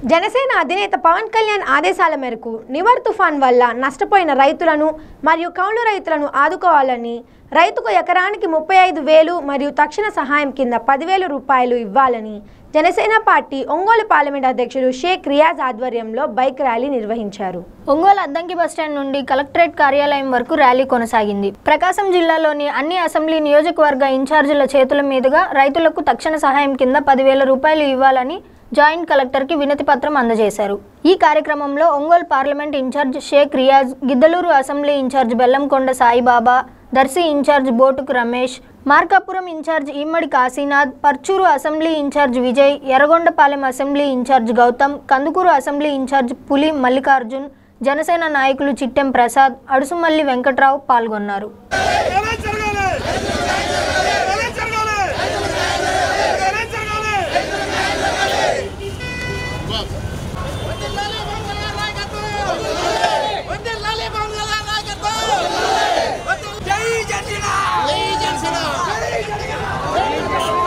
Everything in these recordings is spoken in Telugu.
జనసేన అధినేత పవన్ కళ్యాణ్ ఆదేశాల మేరకు నివర్ తుఫాన్ వల్ల నష్టపోయిన రైతులను మరియు కౌలు రైతులను ఆదుకోవాలని రైతుకు ఎకరానికి ముప్పై ఐదు వేలు మరియు తక్షణ సహాయం కింద పదివేలు రూపాయలు ఇవ్వాలని జనసేన పార్టీ ఒంగోలు పార్లమెంట్ అధ్యక్షుడు షేక్ రియాజ్ ఆధ్వర్యంలో బైక్ ర్యాలీ నిర్వహించారు ఒంగోలు అద్దంకి బస్టాండ్ నుండి కలెక్టరేట్ కార్యాలయం వరకు ర్యాలీ కొనసాగింది ప్రకాశం జిల్లాలోని అన్ని అసెంబ్లీ నియోజకవర్గ ఇన్ఛార్జీల చేతుల మీదుగా రైతులకు తక్షణ సహాయం కింద పదివేల రూపాయలు ఇవ్వాలని జాయింట్ కలెక్టర్కి వినతి పత్రం అందజేశారు ఈ కార్యక్రమంలో Ongole parliament in charge Sheikh Riyaz Giddalur assembly in charge Bellamkonda Saibaba Darsi in charge బోటుకు Ramesh Markapuram in charge Immadi Kashinath Parchur assembly in charge Vijay Yerragondapalem assembly in charge Gautam Kandukur assembly in charge Puli Mallikarjun Janasena నాయకులు చిట్టెం ప్రసాద్ అడుసుమల్లి వెంకట్రావు పాల్గొన్నారు ఎలా జరగాలి ఎలా జరగాలి ఎలా జరగాలి వందలాలి బంగాళా నాయకత్వం వందలాలి బంగాళా నాయకత్వం జై జనసేన జై జనసేన జై జనసేన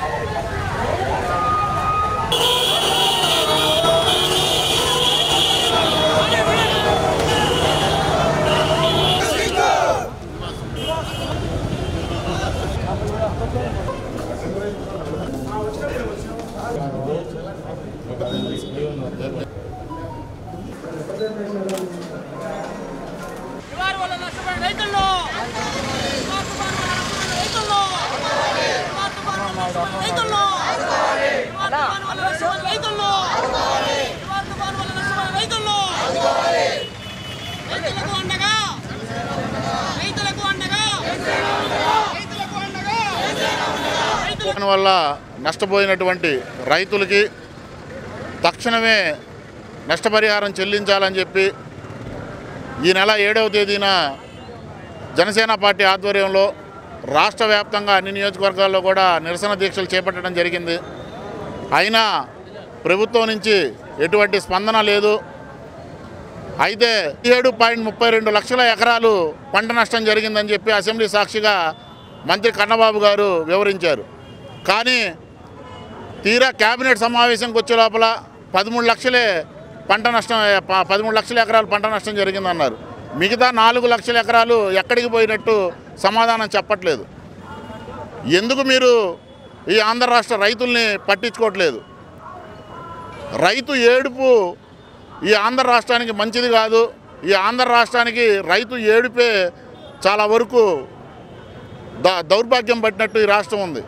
నివారణ వల్ల నష్టపోయిన రైతుల్లో నివారణ వల్ల నష్టపోయిన రైతుల్లో నివారణ వల్ల నష్టపోయిన రైతుల్లో నివారణ వల్ల నష్టపోయిన రైతుల్లో నివారణ వల్ల నష్టపోయిన రైతుల్లో రైతులకు అండగా రైతులకు అండగా రైతులకు అండగా రైతులకు తుఫాను వల్ల నష్టపోయినటువంటి రైతులకి తక్షణమే నష్టపరిహారం చెల్లించాలని చెప్పి ఈ నెల ఏడవ తేదీన జనసేన పార్టీ ఆధ్వర్యంలో రాష్ట్ర వ్యాప్తంగా అన్ని నియోజకవర్గాల్లో కూడా నిరసన దీక్షలు చేపట్టడం జరిగింది అయినా ప్రభుత్వం నుంచి ఎటువంటి స్పందన లేదు అయితే ఏడు పాయింట్ ముప్పై రెండు లక్షల ఎకరాలు పంట నష్టం జరిగిందని చెప్పి అసెంబ్లీ సాక్షిగా మంత్రి కన్నబాబు గారు వివరించారు కానీ తీరా కేబినెట్ సమావేశంకి వచ్చే లోపల పదమూడు లక్షలే పంట నష్టం ప- పదమూడు లక్షల ఎకరాలు పంట నష్టం జరిగిందన్నారు మిగతా నాలుగు లక్షల ఎకరాలు ఎక్కడికి పోయినట్టు సమాధానం చెప్పట్లేదు ఎందుకు మీరు ఈ ఆంధ్ర రాష్ట్ర రైతుల్ని పట్టించుకోవట్లేదు రైతు ఏడుపు ఈ ఆంధ్ర రాష్ట్రానికి మంచిది కాదు ఈ ఆంధ్ర రాష్ట్రానికి రైతు ఏడుపే చాలా వరకు ద దౌర్భాగ్యం పట్టినట్టు ఈ రాష్ట్రం ఉంది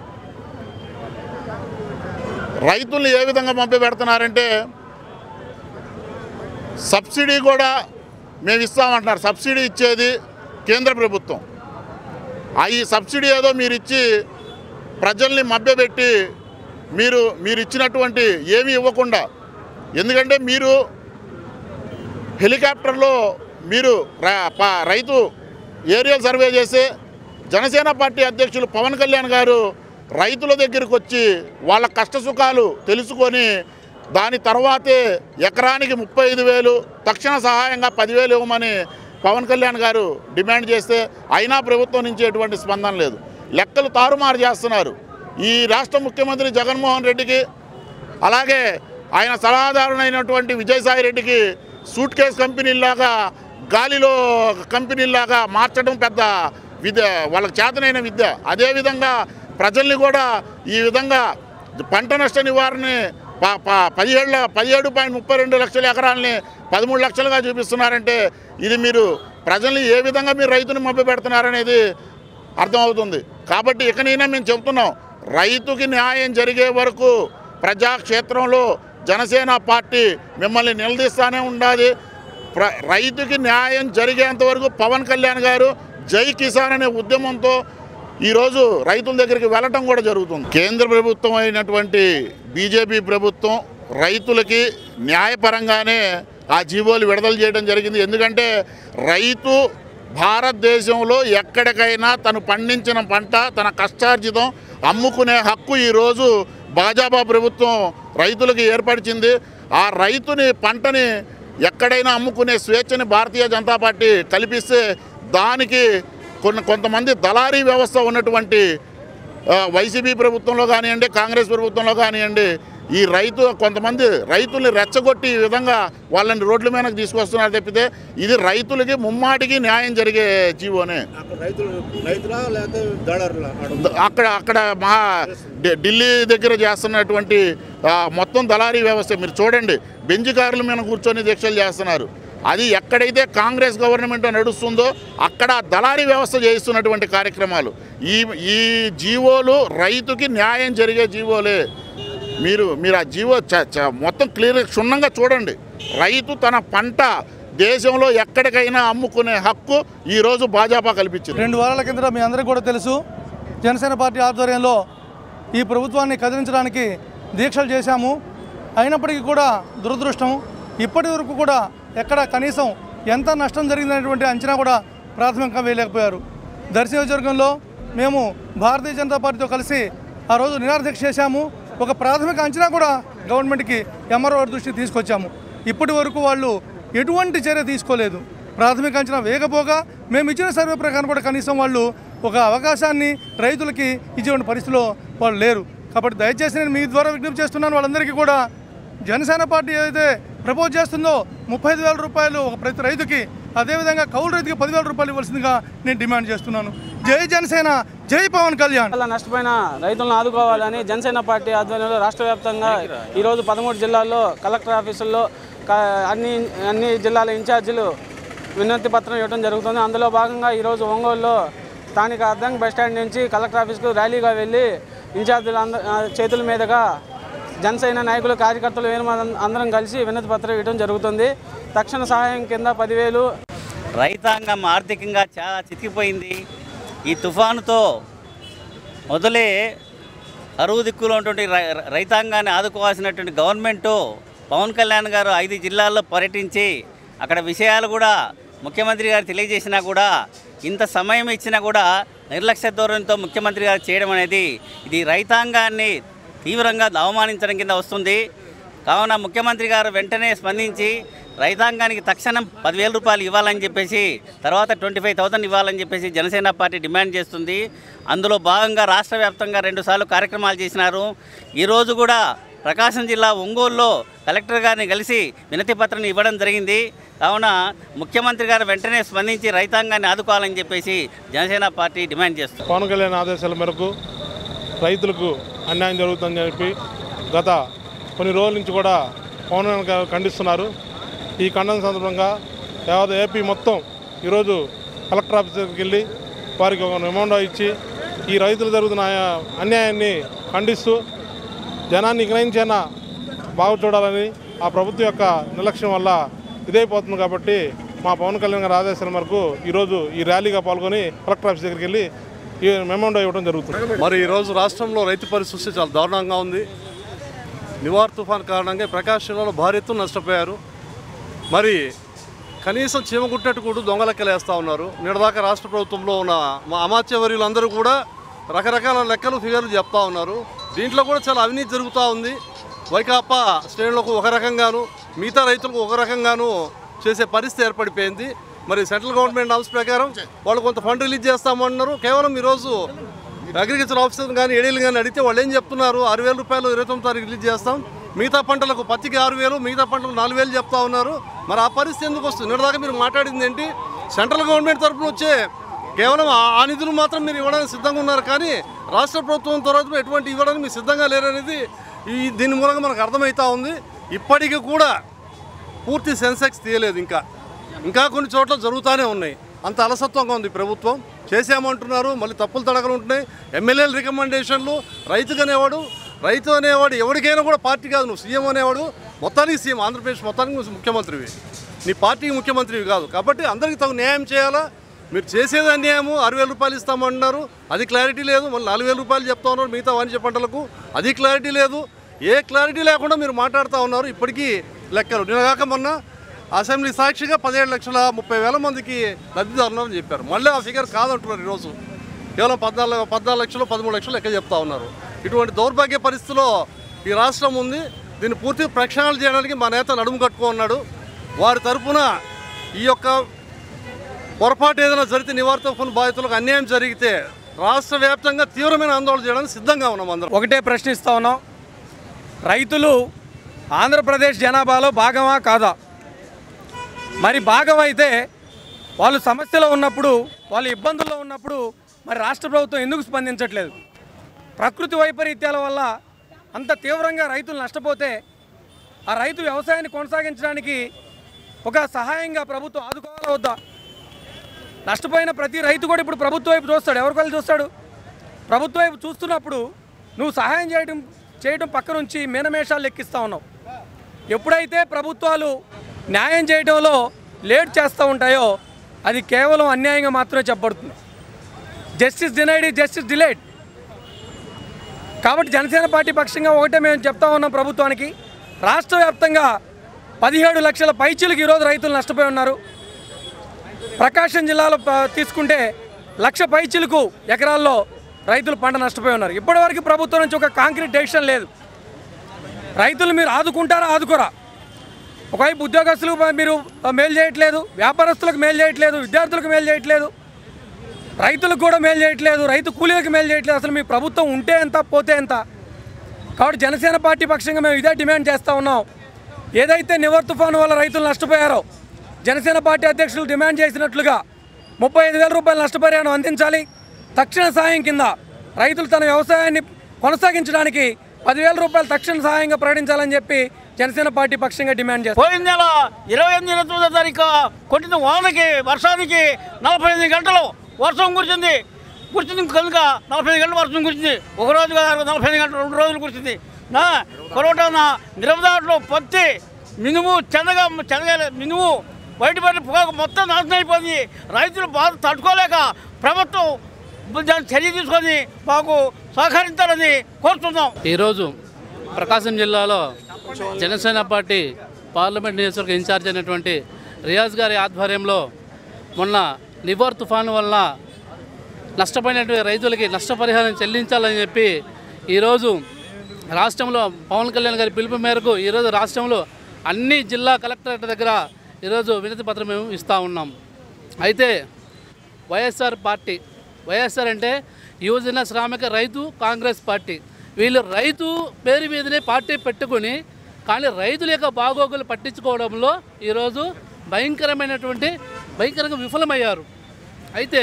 రైతుల్ని ఏ విధంగా పంపి పెడుతున్నారంటే సబ్సిడీ కూడా మేము ఇస్తామంటున్నారు సబ్సిడీ ఇచ్చేది కేంద్ర ప్రభుత్వం ఆ ఈ సబ్సిడీ ఏదో మీరు ఇచ్చి ప్రజల్ని మభ్యపెట్టి మీరు మీరు ఇచ్చినటువంటి ఏమీ ఇవ్వకుండా ఎందుకంటే మీరు హెలికాప్టర్లో మీరు ర- ప- రైతు ఏరియల్ సర్వే చేస్తే జనసేన పార్టీ అధ్యక్షులు పవన్ కళ్యాణ్ గారు రైతుల దగ్గరికి వచ్చి వాళ్ళ కష్ట సుఖాలు తెలుసుకొని దాని తర్వాతే ఎకరానికి ముప్పై ఐదు వేలు తక్షణ సహాయంగా పదివేలు ఇవ్వమని పవన్ కళ్యాణ్ గారు డిమాండ్ చేస్తే అయినా ప్రభుత్వం నుంచి ఎటువంటి స్పందన లేదు లెక్కలు తారుమారు చేస్తున్నారు ఈ రాష్ట్ర ముఖ్యమంత్రి జగన్మోహన్ రెడ్డికి అలాగే ఆయన సలహాదారునైనటువంటి విజయసాయి రెడ్డికి సూట్ కేస్ కంపెనీలాగా గాలిలో కంపెనీలాగా మార్చడం పెద్ద విద్య వాళ్ళకి చేతనైన విద్య అదేవిధంగా ప్రజల్ని కూడా ఈ విధంగా పంట నష్ట నివారణని ప- ప- పదిహేళ్ళ పదిహేడు పాయింట్ ముప్పై రెండు లక్షల ఎకరాలని పదమూడు లక్షలుగా చూపిస్తున్నారంటే ఇది మీరు ప్రజల్ని ఏ విధంగా మీరు రైతుని మభ్య పెడుతున్నారనేది అర్థమవుతుంది కాబట్టి ఇకనైనా మేము చెబుతున్నాం రైతుకి న్యాయం జరిగే వరకు ప్రజాక్షేత్రంలో జనసేన పార్టీ మిమ్మల్ని నిలదీస్తానే ఉండాలి ప్ర రైతుకి న్యాయం జరిగేంత వరకు పవన్ కళ్యాణ్ గారు జై కిసాన్ అనే ఉద్యమంతో ఈరోజు రైతుల దగ్గరికి వెళ్ళటం కూడా జరుగుతుంది కేంద్ర ప్రభుత్వం అయినటువంటి బీజేపీ ప్రభుత్వం రైతులకి న్యాయపరంగానే ఆ జీవోలు విడుదల చేయడం జరిగింది ఎందుకంటే రైతు భారతదేశంలో ఎక్కడికైనా తను పండించిన పంట తన కష్టార్జితం అమ్ముకునే హక్కు ఈరోజు భాజపా ప్రభుత్వం రైతులకు ఏర్పరిచింది ఆ రైతుని పంటని ఎక్కడైనా అమ్ముకునే స్వేచ్ఛని భారతీయ జనతా పార్టీ కల్పిస్తే దానికి కొన్ని కొంతమంది దళారీ వ్యవస్థ ఉన్నటువంటి ఆ, వైసీపీ ప్రభుత్వంలో కానివ్వండి కాంగ్రెస్ ప్రభుత్వంలో కానివ్వండి ఈ రైతు కొంతమంది రైతుల్ని రెచ్చగొట్టి ఈ విధంగా వాళ్ళని రోడ్ల మీదకి తీసుకొస్తున్నారు తప్పితే ఇది రైతులకి ముమ్మాటికి న్యాయం జరిగే జీవోనే అక్కడ రైతులు రైతులా లేకపోతే దళారులా ద- అక్కడ అక్కడ మా ఢి- ఢిల్లీ దగ్గర చేస్తున్నటువంటి ఆ, మొత్తం దళారీ వ్యవస్థ మీరు చూడండి బెంచ్ కార్ల మీద కూర్చొని దీక్షలు చేస్తున్నారు అది ఎక్కడైతే కాంగ్రెస్ గవర్నమెంట్ నడుస్తుందో అక్కడ దళారీ వ్యవస్థ చేయిస్తున్నటువంటి కార్యక్రమాలు ఈ ఈ జీవోలు రైతుకి న్యాయం జరిగే జీవోలే మీరు మీరు ఆ జీవో చ- చ- మొత్తం క్లియర్ క్షుణ్ణంగా చూడండి రైతు తన పంట దేశంలో ఎక్కడికైనా అమ్ముకునే హక్కు ఈరోజు భాజపా కల్పించింది రెండు వారాల కిందట మీ అందరికీ కూడా తెలుసు జనసేన పార్టీ ఆధ్వర్యంలో ఈ ప్రభుత్వాన్ని కదిలించడానికి దీక్షలు చేశాము అయినప్పటికీ కూడా దురదృష్టం ఇప్పటి వరకు కూడా ఎక్కడ కనీసం ఎంత నష్టం జరిగిందనేటువంటి అంచనా కూడా ప్రాథమికంగా వేయలేకపోయారు దర్శి నియోజకవర్గంలో మేము భారతీయ జనతా పార్టీతో కలిసి ఆ రోజు నిరాదీక్ష చేశాము ఒక ప్రాథమిక అంచనా కూడా గవర్నమెంట్కి ఎంఆర్ఓ గారి దృష్టికి తీసుకొచ్చాము ఇప్పటి వరకు వాళ్ళు ఎటువంటి చర్య తీసుకోలేదు ప్రాథమిక అంచనా వేయకపోగా మేము ఇచ్చిన సర్వే ప్రకారం కూడా కనీసం వాళ్ళు ఒక అవకాశాన్ని రైతులకి ఇచ్చేటువంటి పరిస్థితిలో వాళ్ళు లేరు కాబట్టి దయచేసి నేను మీ ద్వారా విజ్ఞప్తి చేస్తున్నాను వాళ్ళందరికీ కూడా జనసేన పార్టీ ఏదైతే ప్రపోజ్ చేస్తుందో ముప్పై ఐదు వేల రూపాయలు ఒక ప్రతి రైతుకి అదేవిధంగా కౌలు రైతుకి పదివేల రూపాయలు ఇవ్వాల్సిందిగా నేను డిమాండ్ చేస్తున్నాను జై జనసేన జై పవన్ కళ్యాణ్ వల్ల నష్టపోయిన రైతులను ఆదుకోవాలని జనసేన పార్టీ ఆధ్వర్యంలో రాష్ట్ర వ్యాప్తంగా ఈరోజు పదమూడు జిల్లాల్లో కలెక్టర్ ఆఫీసుల్లో క- అన్ని అన్ని జిల్లాల ఇన్ఛార్జీలు వినతి పత్రం ఇవ్వడం జరుగుతుంది అందులో భాగంగా ఈరోజు ఒంగోలులో స్థానిక అద్దంకి బస్టాండ్ నుంచి కలెక్టర్ ఆఫీస్కు ర్యాలీగా వెళ్ళి ఇన్ఛార్జీలు అంద ఆ, చేతుల మీదుగా జనసేన నాయకులు కార్యకర్తలు వీరు అందరం కలిసి వినతి పత్రం ఇవ్వడం జరుగుతుంది తక్షణ సహాయం కింద పదివేలు రైతాంగం ఆర్థికంగా చాలా చితికిపోయింది ఈ తుఫానుతో మొదలే అరువు దిక్కులో ఉన్నటువంటి రై- రైతాంగాన్ని ఆదుకోవాల్సినటువంటి గవర్నమెంటు పవన్ కళ్యాణ్ గారు ఐదు జిల్లాల్లో పర్యటించి అక్కడ విషయాలు కూడా ముఖ్యమంత్రి గారు తెలియజేసినా కూడా ఇంత సమయం ఇచ్చినా కూడా నిర్లక్ష్య ధోరణితో ముఖ్యమంత్రి గారు చేయడం అనేది ఇది రైతాంగాన్ని తీవ్రంగా అవమానించడం కింద వస్తుంది కావున ముఖ్యమంత్రి గారు వెంటనే స్పందించి రైతాంగానికి తక్షణం పదివేల రూపాయలు ఇవ్వాలని చెప్పేసి తర్వాత ట్వంటీ ఫైవ్ థౌసండ్ ఇవ్వాలని చెప్పేసి జనసేన పార్టీ డిమాండ్ చేస్తుంది అందులో భాగంగా రాష్ట్ర వ్యాప్తంగా రెండుసార్లు కార్యక్రమాలు చేసినారు ఈరోజు కూడా ప్రకాశం జిల్లా ఒంగోలులో కలెక్టర్ గారిని కలిసి వినతి పత్రం ఇవ్వడం జరిగింది కావున ముఖ్యమంత్రి గారు వెంటనే స్పందించి రైతాంగాన్ని ఆదుకోవాలని చెప్పేసి జనసేన పార్టీ డిమాండ్ చేస్తుంది పవన్ కళ్యాణ్ ఆదేశాల మేరకు రైతులకు అన్యాయం జరుగుతుందని చెప్పి గత కొన్ని రోజుల నుంచి కూడా పవన్ కళ్యాణ్ గారు ఖండిస్తున్నారు ఈ ఖండన సందర్భంగా యావత్ ఏపీ మొత్తం ఈరోజు కలెక్టర్ ఆఫీస్ దగ్గరికి వెళ్ళి వారికి ఒక రిమాండో ఇచ్చి ఈ రైతులు జరుగుతున్న అన్యాయాన్ని ఖండిస్తూ జనాన్ని గ్రహించైనా బాగు చూడాలని ఆ ప్రభుత్వం యొక్క నిర్లక్ష్యం వల్ల ఇదైపోతుంది కాబట్టి మా పవన్ కళ్యాణ్ గారి ఆదేశాల మేరకు ఈరోజు ఈ ర్యాలీగా పాల్గొని కలెక్టర్ ఆఫీస్ దగ్గరికి వెళ్ళి ఈ మెమోండో ఇవ్వడం జరుగుతుంది మరి ఈరోజు రాష్ట్రంలో రైతు పరిస్థితి చాలా దారుణంగా ఉంది నివార్ తుఫాన్ కారణంగా ప్రకాశ్ జిల్లాలో భారీ ఎత్తున నష్టపోయారు మరి కనీసం చీమ కుట్టినట్టు కూడా దొంగ లెక్కలు వేస్తూ ఉన్నారు నిన్నదాకా రాష్ట్ర ప్రభుత్వంలో ఉన్న మా అమాత్యవర్యులు అందరూ కూడా రకరకాల లెక్కలు ఫిగర్లు చెప్తా ఉన్నారు దీంట్లో కూడా చాలా అవినీతి జరుగుతూ ఉంది వైకాపా శ్రేణులకు ఒక రకంగాను మిగతా రైతులకు ఒక రకంగాను చేసే పరిస్థితి ఏర్పడిపోయింది మరి సెంట్రల్ గవర్నమెంట్ నామ్స్ ప్రకారం వాళ్ళు కొంత ఫండ్ రిలీజ్ చేస్తామన్నారు కేవలం ఈరోజు అగ్రికల్చర్ ఆఫీసర్ కానీ ఏడీలు కానీ అడిగితే వాళ్ళు ఏం చెప్తున్నారు ఆరు వేల రూపాయలు ఇరవై తొమ్మిది తారీఖు రిలీజ్ చేస్తాం మిగతా పంటలకు పత్తికి ఆరు వేలు మిగతా పంటలకు నాలుగు వేలు చెప్తా ఉన్నారు మరి ఆ పరిస్థితి ఎందుకు వస్తుంది నిన్నదాకా మీరు మాట్లాడింది ఏంటి సెంట్రల్ గవర్నమెంట్ తరఫున వచ్చే కేవలం ఆ- ఆ నిధులు మాత్రం మీరు ఇవ్వడానికి సిద్ధంగా ఉన్నారు కానీ రాష్ట్ర ప్రభుత్వం తరఫున ఎటువంటి ఇవ్వడానికి మీరు సిద్ధంగా లేరనేది ఈ దీని మూలంగా మనకు అర్థమవుతా ఉంది ఇప్పటికీ కూడా పూర్తి సెన్సెక్స్ తీయలేదు ఇంకా ఇంకా కొన్ని చోట్ల జరుగుతూనే ఉన్నాయి అంత అలసత్వంగా ఉంది ప్రభుత్వం చేసామంటున్నారు మళ్ళీ తప్పులు తడకలు ఉంటున్నాయి ఎమ్మెల్యేల రికమెండేషన్లు రైతుకు అనేవాడు రైతు అనేవాడు ఎవరికైనా కూడా పార్టీ కాదు నువ్వు సీఎం అనేవాడు మొత్తానికి సీఎం ఆంధ్రప్రదేశ్ మొత్తానికి నువ్వు ముఖ్యమంత్రివి నీ పార్టీకి ముఖ్యమంత్రివి కాదు కాబట్టి అందరికీ తగు న్యాయం చేయాలా మీరు చేసేది అన్యాయము ఆరు వేల రూపాయలు ఇస్తామంటున్నారు అది క్లారిటీ లేదు మళ్ళీ నాలుగు వేల రూపాయలు చెప్తా ఉన్నారు మిగతా వాణిజ్య పంటలకు అది క్లారిటీ లేదు ఏ క్లారిటీ లేకుండా మీరు మాట్లాడుతూ ఉన్నారు ఇప్పటికీ లెక్కలు నిన్నగాక మొన్న అసెంబ్లీ సాక్షిగా పదిహేడు లక్షల ముప్పై వేల మందికి లబ్ధిదారులు అని చెప్పారు మళ్ళీ ఆ ఫిగర్ కాదంటున్నారు ఈరోజు కేవలం పద్నాలుగు పద్నాలుగు లక్షలు పదమూడు లక్షలు లెక్క చెప్తా ఉన్నారు ఇటువంటి దౌర్భాగ్య పరిస్థితిలో ఈ రాష్ట్రం ఉంది దీన్ని పూర్తి ప్రక్షాళన చేయడానికి మా నేత నడుము కట్టుకో ఉన్నాడు వారి తరపున ఈ యొక్క పొరపాటు ఏదైనా జరిగితే నివారణ ఫోన్ బాధితులకు అన్యాయం జరిగితే రాష్ట్ర వ్యాప్తంగా తీవ్రమైన ఆందోళన చేయడానికి సిద్ధంగా ఉన్నాం అందరం ఒకటే ప్రశ్నిస్తా ఉన్నాం రైతులు ఆంధ్రప్రదేశ్ జనాభాలో భాగమా కాదా మరి భాగం అయితే వాళ్ళు సమస్యలో ఉన్నప్పుడు వాళ్ళు ఇబ్బందుల్లో ఉన్నప్పుడు మరి రాష్ట్ర ప్రభుత్వం ఎందుకు స్పందించట్లేదు ప్రకృతి వైపరీత్యాల వల్ల అంత తీవ్రంగా రైతులు నష్టపోతే ఆ రైతు వ్యవసాయాన్ని కొనసాగించడానికి ఒక సహాయంగా ప్రభుత్వం ఆదుకోవాలా వద్దా నష్టపోయిన ప్రతి రైతు కూడా ఇప్పుడు ప్రభుత్వం వైపు చూస్తాడు ఎవరి వాళ్ళు చూస్తాడు ప్రభుత్వం వైపు చూస్తున్నప్పుడు నువ్వు సహాయం చేయడం చేయడం పక్క నుంచి మీనమేషాలు లెక్కిస్తూ ఉన్నావు ఎప్పుడైతే ప్రభుత్వాలు న్యాయం చేయడంలో లేట్ చేస్తూ ఉంటాయో అది కేవలం అన్యాయంగా మాత్రమే చెప్పబడుతుంది జస్టిస్ డినైడ్ జస్టిస్ డిలేడ్ కాబట్టి జనసేన పార్టీ పక్షంగా ఒకటే మేము చెప్తా ఉన్నాం ప్రభుత్వానికి రాష్ట్ర వ్యాప్తంగా పదిహేడు లక్షల పైచీలకు ఈరోజు రైతులు నష్టపోయి ఉన్నారు ప్రకాశం జిల్లాలో ప- తీసుకుంటే లక్ష పైచీలకు ఎకరాల్లో రైతులు పంట నష్టపోయి ఉన్నారు ఇప్పటివరకు ప్రభుత్వం నుంచి ఒక కాంక్రీట్ డెసిషన్ లేదు రైతులు మీరు ఆదుకుంటారా ఆదుకోరా ఒకవైపు ఉద్యోగస్తులకు మీరు మేలు చేయట్లేదు వ్యాపారస్తులకు మేలు చేయట్లేదు విద్యార్థులకు మేలు చేయట్లేదు రైతులకు కూడా మేలు చేయట్లేదు రైతు కూలీలకు మేలు చేయట్లేదు అసలు మీ ప్రభుత్వం ఉంటే ఎంత పోతే ఎంత కాబట్టి జనసేన పార్టీ పక్షంగా మేము ఇదే డిమాండ్ చేస్తూ ఉన్నాం ఏదైతే నివర్ తుఫాను వల్ల రైతులు నష్టపోయారో జనసేన పార్టీ అధ్యక్షులు డిమాండ్ చేసినట్లుగా ముప్పై ఐదు వేల రూపాయల నష్టపరిహారం అందించాలి తక్షణ సాయం కింద రైతులు తన వ్యవసాయాన్ని కొనసాగించడానికి పదివేల రూపాయలు తక్షణ సహాయంగా ప్రకటించాలని చెప్పి జనసేన పార్టీ పక్షంగా డిమాండ్ చేస్తారు పోయిన నెల ఇరవై ఎనిమిది ఇరవై తొమ్మిదో తారీఖు కొట్టిన వానకి వర్షానికి నలభై ఎనిమిది గంటలు వర్షం కురిచింది కురిచింది కనుక నలభై ఐదు గంటలు వర్షం కురిచింది ఒక రోజు కాదు నలభై ఐదు గంటలు రెండు రోజులు కురిచింది నా కొరవటాన నిరవదాట్లో పత్తి మినుము చెనగ చెనగ మినుము బయటపడి పొగాకు మొత్తం నాశనం అయిపోయింది రైతులు బాధ తట్టుకోలేక ప్రభుత్వం దాన్ని చర్య తీసుకొని మాకు సహకరించాలని కోరుతున్నాం ఈరోజు ప్రకాశం జిల్లాలో జనసేన పార్టీ పార్లమెంట్ నియోజకవర్గ ఇన్ఛార్జ్ అయినటువంటి రియాజ్ గారి ఆధ్వర్యంలో మొన్న నివర్ తుఫాను వలన నష్టపోయినటువంటి రైతులకి నష్టపరిహారం చెల్లించాలని చెప్పి ఈరోజు రాష్ట్రంలో పవన్ కళ్యాణ్ గారి పిలుపు మేరకు ఈరోజు రాష్ట్రంలో అన్ని జిల్లా కలెక్టరేట్ దగ్గర ఈరోజు వినతి పత్రం మేము ఇస్తూ ఉన్నాం అయితే వైఎస్ఆర్ పార్టీ వైఎస్ఆర్ అంటే యువజన శ్రామిక రైతు కాంగ్రెస్ పార్టీ వీళ్ళు రైతు పేరు మీదనే పార్టీ పెట్టుకొని కానీ రైతుల యొక్క బాగోగులు పట్టించుకోవడంలో ఈరోజు భయంకరమైనటువంటి భయంకరంగా విఫలమయ్యారు అయితే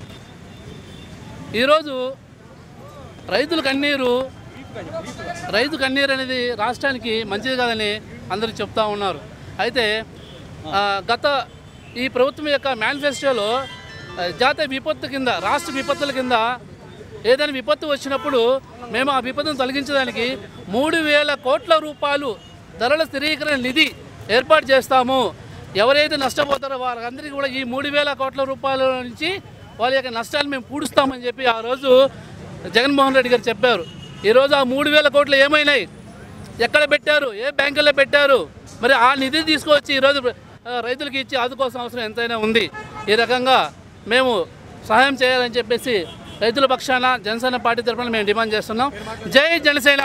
ఈరోజు రైతుల కన్నీరు రైతు కన్నీరు అనేది రాష్ట్రానికి మంచిది కాదని అందరూ చెప్తా ఉన్నారు అయితే ఆ, గత ఈ ప్రభుత్వం యొక్క మేనిఫెస్టోలో ఆ, జాతీయ విపత్తు కింద రాష్ట్ర విపత్తుల కింద ఏదైనా విపత్తు వచ్చినప్పుడు మేము ఆ విపత్తును తొలగించడానికి మూడు వేల కోట్ల రూపాయలు ధరల స్థిరీకరణ నిధి ఏర్పాటు చేస్తాము ఎవరైతే నష్టపోతారో వారందరికీ కూడా ఈ మూడు వేల కోట్ల రూపాయల నుంచి వాళ్ళ యొక్క నష్టాలు మేము పూడుస్తామని చెప్పి ఆ రోజు జగన్మోహన్ రెడ్డి గారు చెప్పారు ఈరోజు ఆ మూడు వేల కోట్లు ఏమైనాయి ఎక్కడ పెట్టారు ఏ బ్యాంకుల్లో పెట్టారు మరి ఆ నిధి తీసుకొచ్చి ఈరోజు ఆ, రైతులకి ఇచ్చి ఆదుకోవాల్సిన అవసరం ఎంతైనా ఉంది ఈ రకంగా మేము సహాయం చేయాలని చెప్పేసి రైతుల పక్షాన జనసేన పార్టీ తరఫున మేము డిమాండ్ చేస్తున్నాం జై జనసేన